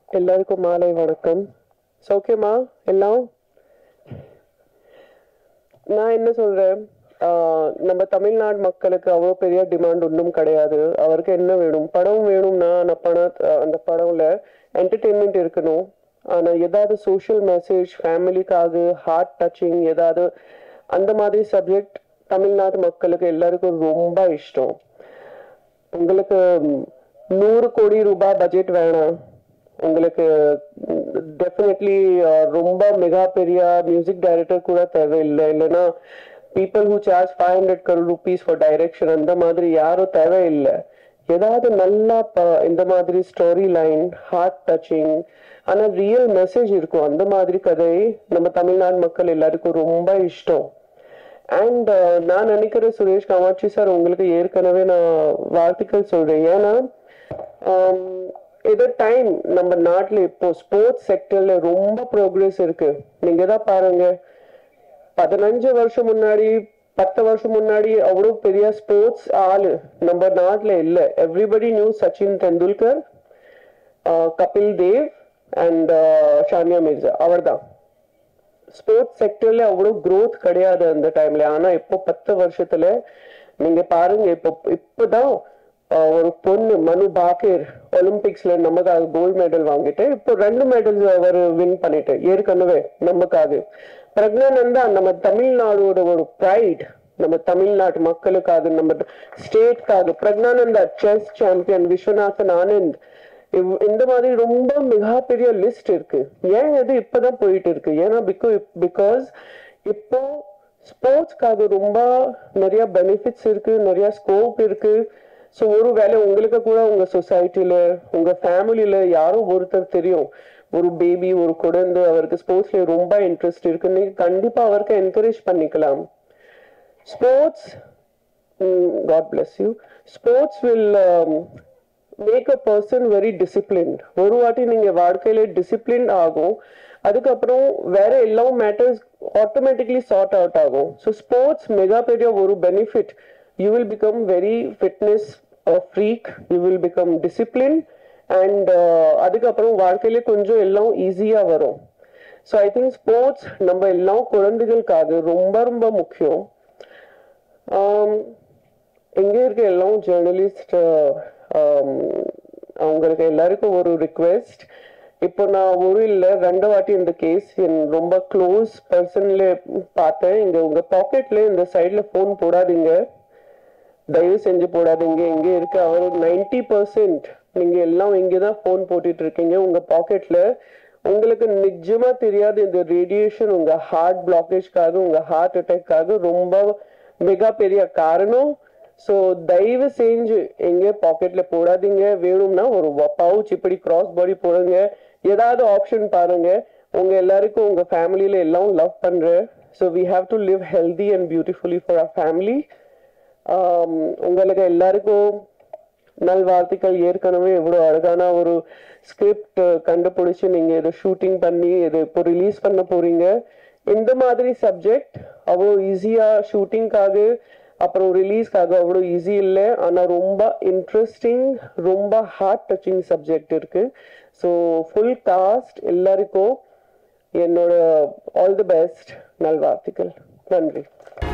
எல்லாருக்கும் மாலை வணக்கம் சௌக்கியமா எல்லாம் நான் என்ன சொல்றேன் ஆஹ் நம்ம தமிழ்நாடு மக்களுக்கு அவ்வளோ பெரிய டிமாண்ட் ஒன்றும் கிடையாது அவருக்கு என்ன வேணும் படம் வேணும்னா அந்த பண அந்த படம்ல என்டர்டெயின்மெண்ட் இருக்கணும் ஆனா ஏதாவது சோஷியல் மெசேஜ் ஃபேமிலிக்காக ஹார்ட் டச்சிங் ஏதாவது அந்த மாதிரி சப்ஜெக்ட் தமிழ்நாட்டு மக்களுக்கு எல்லாருக்கும் ரொம்ப இஷ்டம் உங்களுக்கு ம், நூறு கோடி ரூபாய் பட்ஜெட் வேணாம் உங்களுக்கு டெஃபினெட்லி ரொம்ப மிக பெரிய மியூசிக் டைரக்டர் கூட தேவையில்லை இல்லைன்னா people who charge five hundred crore rupees for direction அந்த மாதிரி யாரும் தேவையில்லை ஏதாவது நல்லா ப- இந்த மாதிரி ஸ்டோரி லைன் ஹார்ட் டச்சிங் ஆனா ரியல் மெசேஜ் இருக்கும் அந்த மாதிரி கதை நம்ம தமிழ்நாடு மக்கள் எல்லாருக்கும் ரொம்ப இஷ்டம் அண்ட் நான் நினைக்கிறேன் சுரேஷ் காமாட்சி சார் உங்களுக்கு ஏற்கனவே நான் வாழ்த்துக்கள் சொல்றேன் ஏன்னா ஆம், இது டைம் நம்ம நாட்டுல இப்போ ஸ்போர்ட்ஸ் செக்டர்ல ரொம்ப ப்ரோக்ரஸ் இருக்கு நீங்க தான் பாருங்க பதினஞ்சு வருஷம் முன்னாடி பத்து வருஷம் முன்னாடி அவ்வளோ பெரிய ஸ்போர்ட்ஸ் ஆளு நம்ம நாட்டுல இல்ல everybody knew Sachin Tendulkar ah Kapil Dev and Sania Mirza அவர்தான் ஸ்போர்ட்ஸ் செக்டர்ல அவ்வளோ growth கிடையாது அந்த டைம்ல ஆனா இப்போ பத்து வருஷத்துல நீங்க பாருங்க இப்போ இப்பதான் ஆஹ், ஒரு பொண்ணு மனு பாக்கர் ஒலிம்பிக்ஸ்ல நமக்காக கோல்ட் மெடல் வாங்கிட்டு இப்போ ரெண்டு மெடல்ஸ் அவர் வின் பண்ணிட்டு ஏற்கனவே நமக்காக பிரக்னானந்தா நம்ம தமிழ்நாடோட ஒரு ப்ரைட் நம்ம தமிழ்நாட்டு மக்களுக்காக நம்ம ஸ்டேட்காக பிரக்னானந்தா செஸ் சாம்பியன் விஸ்வநாதன் ஆனந்த் இவ்- இந்த மாதிரி ரொம்ப மிகப்பெரிய லிஸ்ட் இருக்கு ஏன் இது இப்பதான் போயிட்டு இருக்கு ஏன்னா பிகாஸ் பிகாஸ் இப்போ ஸ்போர்ட்ஸ்க்காக ரொம்ப நிறைய பெனிஃபிட்ஸ் இருக்கு நிறைய ஸ்கோப் இருக்கு ஸோ ஒரு வேளை உங்களுக்கு கூட உங்க சொசைட்டில உங்க ஃபேமிலியில யாரோ ஒருத்தர் தெரியும் ஒரு பேபி ஒரு குழந்தை அவருக்கு ஸ்போர்ட்ஸ்ல ரொம்ப இன்ட்ரெஸ்ட் இருக்கு நீங்க கண்டிப்பா அவருக்கு என்கரேஜ் பண்ணிக்கலாம் sports god bless you sports will make a person very disciplined ஒரு வாட்டி நீங்க வாழ்க்கையில டிசிப்ளின் ஆகும் அதுக்கப்புறம் வேற எல்லா மேட்டர்ஸ் ஆட்டோமேட்டிக்லி சார்ட் அவுட் ஆகும் ஸோ ஸ்போர்ட்ஸ் மிக பெரிய ஒரு benefit you will become very fitness freak you will become discipline and அதுக்கப்புறம் வாழ்க்கையில கொஞ்சம் எல்லாம் ஈஸியா வரும் ஸோ ஐ திங்க் ஸ்போர்ட்ஸ் நம்ம எல்லாம் குழந்தைகளுக்காக ரொம்ப ரொம்ப முக்கியம் ஆம், இங்க இருக்க எல்லாம் ஜேர்னலிஸ்ட் அவங்களுக்கு எல்லாருக்கும் ஒரு ரிக்வெஸ்ட் இப்போ நான் ஒரு இல்ல ரெண்டு வாட்டி இந்த கேஸ் என் ரொம்ப க்ளோஸ் பர்சன்ல பார்த்தேன் இங்க உங்க பாக்கெட்ல இந்த சைடுல ஃபோன் போடாதீங்க தயவு செஞ்சு போடாதீங்க இங்க இருக்கு அவர் 90% பர்சன்ட் நீங்க எல்லாம் இங்க தான் ஃபோன் போட்டுட்டு இருக்கீங்க உங்க பாக்கெட்ல உங்களுக்கு நிஜமா தெரியாது இந்த ரேடியேஷன் உங்க ஹார்ட் பிளாக்கேஜ்க்காக உங்க ஹார்ட் அட்டாக்காக ரொம்ப மிக பெரிய காரணம் ஸோ தயவு செஞ்சு எங்க பாக்கெட்ல போடாதீங்க வேணும்னா ஒரு பவுச் இப்படி கிராஸ் பாடி போடுங்க ஏதாவது ஆப்ஷன் பாருங்க உங்க எல்லாருக்கும் உங்க ஃபேமிலியில எல்லாம் லவ் பண்றேன் so we have to live healthy and beautifully for our family ஆம், உங்களுக்கு எல்லாருக்கும் நல்வாழ்த்துக்கள் ஏற்கனவே எவ்வளோ அழகான ஒரு ஸ்கிரிப்ட் கண்டுபிடிச்சு நீங்க இதை ஷூட்டிங் பண்ணி இதை இப்போ ரிலீஸ் பண்ண போறீங்க இந்த மாதிரி சப்ஜெக்ட் அவ்வளோ ஈஸியா ஷூட்டிங்காக அப்புறம் ரிலீஸ்க்காக அவ்வளோ ஈஸி இல்லை ஆனா ரொம்ப இன்ட்ரெஸ்டிங் ரொம்ப ஹார்ட் டச்சிங் சப்ஜெக்ட் இருக்கு ஸோ ஃபுல் காஸ்ட் எல்லாருக்கும் என்னோட ஆல் தி பெஸ்ட் நல்வாழ்த்துக்கள் நன்றி